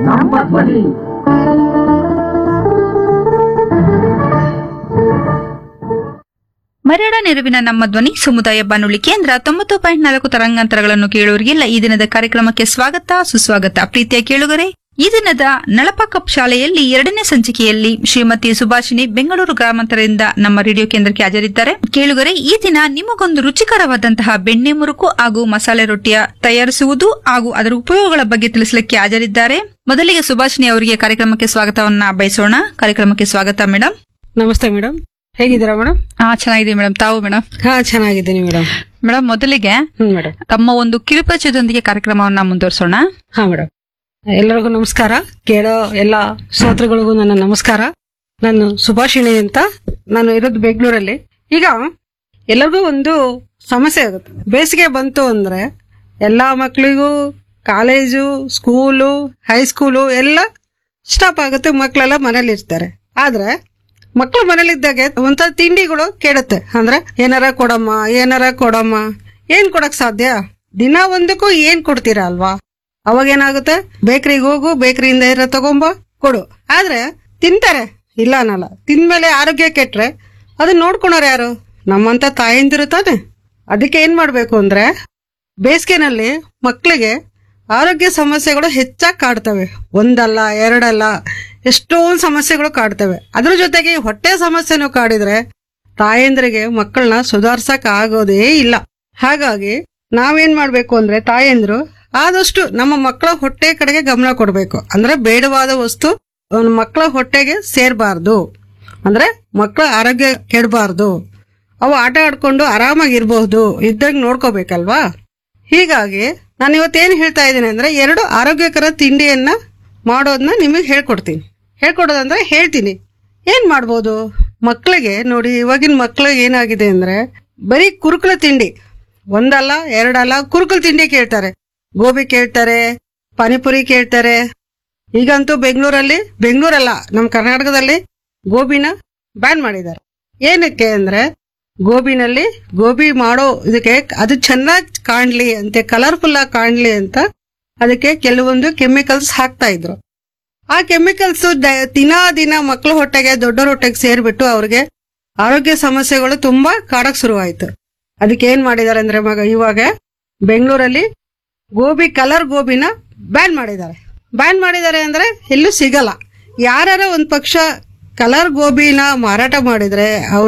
ನಮ್ಮ ಧ್ವನಿ ಮರಡ ನೆರವಿನ ನಮ್ಮ ಧ್ವನಿ ಸಮುದಾಯ ಬಾನುಲಿ ಕೇಂದ್ರ ತೊಂಬತ್ತು ಪಾಯಿಂಟ್ ನಾಲ್ಕು ತರಂಗಾಂತರಗಳನ್ನು ಕೇಳುವರಿಗೆಲ್ಲ ಈ ದಿನದ ಕಾರ್ಯಕ್ರಮಕ್ಕೆ ಸ್ವಾಗತ ಸುಸ್ವಾಗತ ಪ್ರೀತಿಯ ಕೇಳುಗರೆ ಈ ದಿನದ ನಳಪ ಕಪ್ ಶಾಲೆಯಲ್ಲಿ ಎರಡನೇ ಸಂಚಿಕೆಯಲ್ಲಿ ಶ್ರೀಮತಿ ಸುಭಾಷಿಣಿ ಬೆಂಗಳೂರು ಗ್ರಾಮಾಂತರದಿಂದ ನಮ್ಮ ರೇಡಿಯೋ ಕೇಂದ್ರಕ್ಕೆ ಹಾಜರಿದ್ದಾರೆ ಕೇಳುಗರೆ ಈ ದಿನ ನಿಮಗೊಂದು ರುಚಿಕರವಾದಂತಹ ಬೆಣ್ಣೆ ಮುರುಕು ಹಾಗೂ ಮಸಾಲೆ ರೊಟ್ಟಿಯ ತಯಾರಿಸುವುದು ಹಾಗೂ ಅದರ ಉಪಯೋಗಗಳ ಬಗ್ಗೆ ತಿಳಿಸಲಿಕ್ಕೆ ಹಾಜರಿದ್ದಾರೆ ಮೊದಲಿಗೆ ಸುಭಾಷಿಣಿ ಅವರಿಗೆ ಕಾರ್ಯಕ್ರಮಕ್ಕೆ ಸ್ವಾಗತವನ್ನ ಬಯಸೋಣ ಕಾರ್ಯಕ್ರಮಕ್ಕೆ ಸ್ವಾಗತ ಮೇಡಮ್ ನಮಸ್ತೆ ಮೇಡಮ್ ಹೇಗಿದ್ದೀರಾ ಮೇಡಮ್ ಹಾ ಚೆನ್ನಾಗಿದೆ ಮೇಡಮ್ ತಾವು ಮೇಡಮ್ ಹಾ ಚೆನ್ನಾಗಿದ್ದೀನಿ ಮೇಡಮ್ ಮೇಡಮ್ ಮೊದಲಿಗೆ ಹ್ಮ್ ಮೇಡಮ್ ತಮ್ಮ ಒಂದು ಕಿರುಪರಿಚಯದೊಂದಿಗೆ ಕಾರ್ಯಕ್ರಮವನ್ನ ಮುಂದುವರಿಸೋಣ ಹಾ ಮೇಡಮ್ ಎಲ್ಲರಿಗೂ ನಮಸ್ಕಾರ ಕೇಳೋ ಎಲ್ಲ ಶ್ರೋತೃಗಳಿಗೂ ನನ್ನ ನಮಸ್ಕಾರ ನಾನು ಸುಭಾಷಿಣಿ ಅಂತ ನಾನು ಇರೋದು ಬೆಂಗಳೂರಲ್ಲಿ ಈಗ ಎಲ್ಲರಿಗೂ ಒಂದು ಸಮಸ್ಯೆ ಆಗುತ್ತೆ ಬೇಸಿಗೆ ಬಂತು ಅಂದ್ರೆ ಎಲ್ಲಾ ಮಕ್ಕಳಿಗೂ ಕಾಲೇಜು ಸ್ಕೂಲು ಹೈಸ್ಕೂಲು ಎಲ್ಲ ಸ್ಟಾಪ್ ಆಗುತ್ತೆ ಮಕ್ಕಳೆಲ್ಲ ಮನೇಲಿ ಇರ್ತಾರೆ ಆದ್ರೆ ಮಕ್ಕಳು ಮನೇಲಿದ್ದಾಗೆ ಒಂಥರ ತಿಂಡಿಗಳು ಕೇಳುತ್ತೆ ಅಂದ್ರೆ ಏನಾರ ಕೊಡಮ್ಮ ಏನಾರ ಕೊಡಮ್ಮ ಏನ್ ಕೊಡಕ್ ಸಾಧ್ಯ ದಿನ ಒಂದಕ್ಕೂ ಏನ್ ಕೊಡ್ತೀರಾ ಅಲ್ವಾ ಅವಾಗ ಏನಾಗುತ್ತೆ ಬೇಕರಿಗೆ ಹೋಗು ಬೇಕರಿಯಿಂದ ಇರೋ ತಗೊಂಬ ಕೊಡು ಆದ್ರೆ ತಿಂತಾರೆ ಇಲ್ಲ ಅನ್ನಲ್ಲ ತಿಂದ್ಮೇಲೆ ಆರೋಗ್ಯ ಕೆಟ್ರೆ ಅದನ್ನ ನೋಡ್ಕೊಳೋರು ಯಾರು ನಮ್ಮಂತ ತಾಯಂದಿರು ತಾನೆ ಅದಕ್ಕೆ ಏನ್ ಮಾಡ್ಬೇಕು ಅಂದ್ರೆ ಬೇಸಿಗೆನಲ್ಲಿ ಮಕ್ಕಳಿಗೆ ಆರೋಗ್ಯ ಸಮಸ್ಯೆಗಳು ಹೆಚ್ಚಾಗಿ ಕಾಡ್ತವೆ ಒಂದಲ್ಲ ಎರಡಲ್ಲ ಎಷ್ಟೊಂದು ಸಮಸ್ಯೆಗಳು ಕಾಡ್ತವೆ ಅದ್ರ ಜೊತೆಗೆ ಈ ಹೊಟ್ಟೆ ಸಮಸ್ಯೆನೂ ಕಾಡಿದ್ರೆ ತಾಯಂದ್ರಿಗೆ ಮಕ್ಕಳನ್ನ ಸುಧಾರ್ಸಕ್ ಆಗೋದೇ ಇಲ್ಲ ಹಾಗಾಗಿ ನಾವೇನ್ ಮಾಡ್ಬೇಕು ಅಂದ್ರೆ ತಾಯಂದ್ರು ಆದಷ್ಟು ನಮ್ಮ ಮಕ್ಕಳ ಹೊಟ್ಟೆ ಕಡೆಗೆ ಗಮನ ಕೊಡ್ಬೇಕು ಅಂದ್ರೆ ಬೇಡವಾದ ವಸ್ತು ಅವ್ನ ಮಕ್ಕಳ ಹೊಟ್ಟೆಗೆ ಸೇರ್ಬಾರ್ದು ಅಂದ್ರೆ ಮಕ್ಕಳ ಆರೋಗ್ಯ ಕೆಡಬಾರ್ದು ಅವು ಆಟ ಆಡ್ಕೊಂಡು ಆರಾಮಾಗಿರ್ಬಹುದು ಇದ್ದಂಗೆ ನೋಡ್ಕೋಬೇಕಲ್ವಾ ಹೀಗಾಗಿ ನಾನು ಇವತ್ತೇನು ಹೇಳ್ತಾ ಇದ್ದೀನಿ ಅಂದ್ರೆ ಎರಡು ಆರೋಗ್ಯಕರ ತಿಂಡಿಯನ್ನ ಮಾಡೋದನ್ನ ನಿಮಗೆ ಹೇಳ್ಕೊಡ್ತೀನಿ ಹೇಳ್ಕೊಡೋದಂದ್ರೆ ಹೇಳ್ತೀನಿ ಏನ್ ಮಾಡ್ಬೋದು ಮಕ್ಕಳಿಗೆ ನೋಡಿ ಇವಾಗಿನ ಮಕ್ಕಳಿಗೆ ಏನಾಗಿದೆ ಅಂದ್ರೆ ಬರೀ ಕುರುಕುಲ ತಿಂಡಿ ಒಂದಲ್ಲ ಎರಡಲ್ಲ ಕುರುಕುಲ ತಿಂಡಿ ಕೇಳ್ತಾರೆ ಗೋಬಿ ಕೇಳ್ತಾರೆ ಪಾನಿಪುರಿ ಕೇಳ್ತಾರೆ ಈಗಂತೂ ಬೆಂಗಳೂರಲ್ಲಿ ಬೆಂಗಳೂರಲ್ಲ ನಮ್ಮ ಕರ್ನಾಟಕದಲ್ಲಿ ಗೋಬಿನ ಬ್ಯಾನ್ ಮಾಡಿದ್ದಾರೆ ಏನಕ್ಕೆ ಅಂದ್ರೆ ಗೋಬಿನಲ್ಲಿ ಗೋಬಿ ಮಾಡೋ ಇದಕ್ಕೆ ಅದು ಚೆನ್ನಾಗಿ ಕಾಣ್ಲಿ ಅಂತೆ ಕಲರ್ಫುಲ್ ಆಗಿ ಕಾಣ್ಲಿ ಅಂತ ಅದಕ್ಕೆ ಕೆಲವೊಂದು ಕೆಮಿಕಲ್ಸ್ ಹಾಕ್ತಾ ಇದ್ರು ಆ ಕೆಮಿಕಲ್ಸ್ ದಿನ ದಿನ ಮಕ್ಕಳ ಹೊಟ್ಟೆಗೆ ದೊಡ್ಡರ ಹೊಟ್ಟೆಗೆ ಸೇರ್ಬಿಟ್ಟು ಅವ್ರಿಗೆ ಆರೋಗ್ಯ ಸಮಸ್ಯೆಗಳು ತುಂಬಾ ಕಾಡಕ್ ಶುರುವಾಯ್ತು ಅದಕ್ಕೆ ಏನ್ ಮಾಡಿದ್ದಾರೆ ಅಂದ್ರೆ ಮಗ ಇವಾಗ ಬೆಂಗಳೂರಲ್ಲಿ ಗೋಬಿ ಕಲರ್ ಗೋಬಿನ ಬ್ಯಾನ್ ಮಾಡಿದ್ದಾರೆ ಬ್ಯಾನ್ ಮಾಡಿದ್ದಾರೆ ಅಂದ್ರೆ ಎಲ್ಲೂ ಸಿಗಲ್ಲ ಯಾರ ಒಂದ್ ಪಕ್ಷ ಕಲರ್ ಗೋಬಿನ ಮಾರಾಟ ಮಾಡಿದ್ರೆ ಅವ್ರ